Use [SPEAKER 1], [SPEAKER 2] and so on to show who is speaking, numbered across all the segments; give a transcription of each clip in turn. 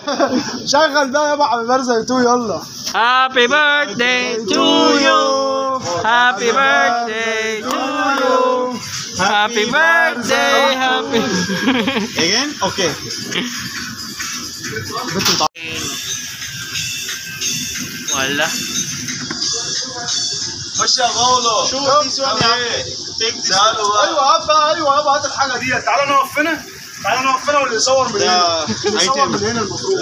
[SPEAKER 1] شغل بقى يابا على برزة تو يلا
[SPEAKER 2] Happy birthday to you. Happy birthday to you. Happy birthday. Happy.
[SPEAKER 1] again okay
[SPEAKER 2] Wala.
[SPEAKER 1] خش يا غولو شو دي سؤال يا عم ايوه هات بقى ايوه يابا هات الحاجه دي تعالى نقف هنا تعالى نقف هنا واللي يصور من هنا اللي يصور من هنا المفروض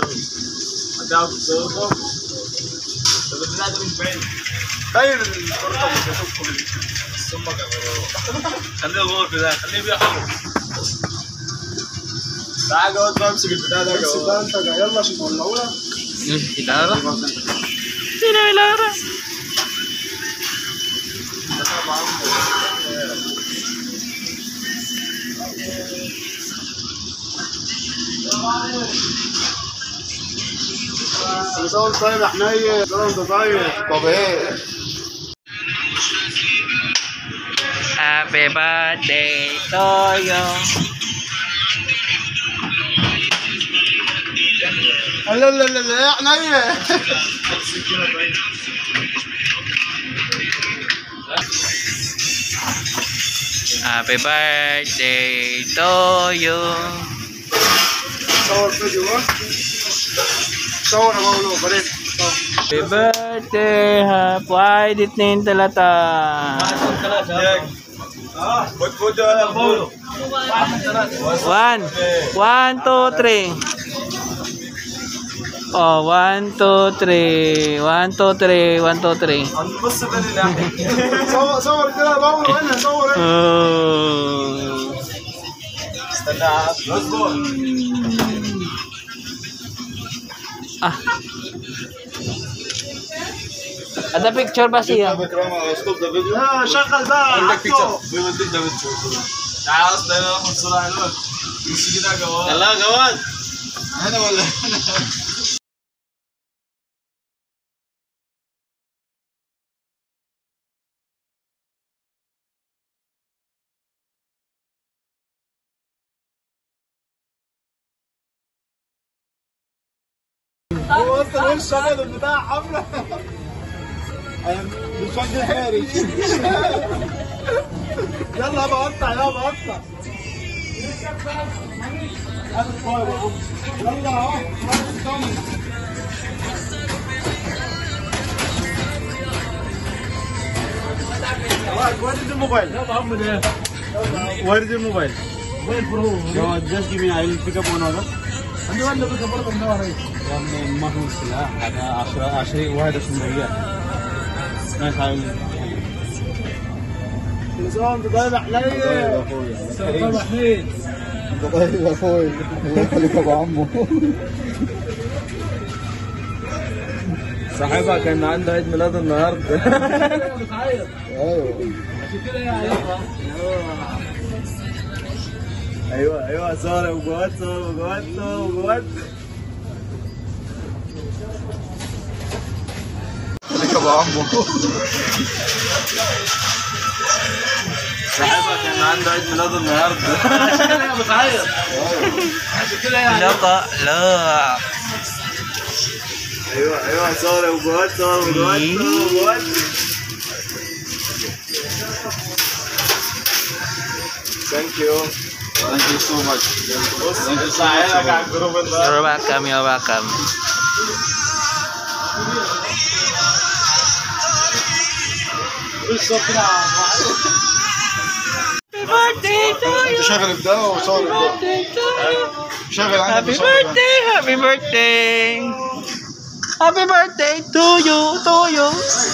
[SPEAKER 1] باين الخريطه مش هشوفكم خليه غور في ده خليه بيحضر تعال جواد بقى امسك البتاع ده امسك بقى انت يلا عشان تولعونا
[SPEAKER 2] Ilara. Sino Ilara?
[SPEAKER 1] كل سنه وانت طيب يا حنين كل سنه وانت طيب طب ايه
[SPEAKER 2] Happy birthday to you.
[SPEAKER 1] لا لا لا لا يا حنين
[SPEAKER 2] Happy birthday to you.
[SPEAKER 1] صور فيديو ها صور يا بابلو بعدين
[SPEAKER 2] Happy birthday. Happy wide اتنين تلاتة.
[SPEAKER 1] خد خد يا بابلو
[SPEAKER 2] One. One, two, three. Oh, one, two, three. One, two, three. One, two, three.
[SPEAKER 1] هنبص فين اللي صور صور كده يا بابلو هنا صور هنا
[SPEAKER 2] Oh.
[SPEAKER 1] استنى اصبر
[SPEAKER 2] Ah. Ada picture ba siya?
[SPEAKER 1] ستوب ذا فيديو اه شغل بقى عندك بيكتشر بيوديك ده تعال اصلا ناخد صوره حلوه مش كده يا جواد يلا يا جواد هنا ولا هنا هو اصلا وش ابيض البتاع حمراء مش وجه حاري يلا بقطع يلا بقطع هات الفاير يا أم. يلا اهو Where is the mobile? Where is the mobile? Mobile pro. Just give me. I will pick up one order. عندي واحدة بس برضه من دور ما في مشكلة هذا 10 20 21 ريال ماشي هاي كل سنة وانت طيب يا حنين طيب يا حنين انت طيب يا اخوي الله يخليك ابو عمو
[SPEAKER 3] صاحبها كان عنده عيد ميلاد النهارده
[SPEAKER 1] ايوه ايوه ايوه صور ابو جواد صور ابو جواد صور ابو جواد خليك ابو عمو
[SPEAKER 3] صاحبها كان عنده عيد ميلاد النهارده
[SPEAKER 2] Loko, lo.
[SPEAKER 1] ايوه ايوه صور ابو جواد صور ابو جواد صور ابو جواد ثانك يو ثانك يو سو ماتش بص ساعدك على الجروب النهارده
[SPEAKER 2] You're welcome, you're welcome.
[SPEAKER 1] بالظبط كده
[SPEAKER 2] Happy birthday to
[SPEAKER 1] انت شغل ده وصور ده شغل عندك
[SPEAKER 2] Happy
[SPEAKER 1] وصور ده.
[SPEAKER 2] birthday, happy birthday. Happy birthday to you, to you.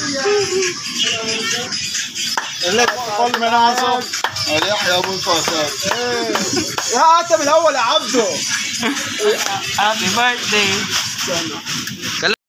[SPEAKER 1] اللي قل من عصب يحيى ابو الفاسد يا انت من الاول يا عبده
[SPEAKER 2] Happy birthday.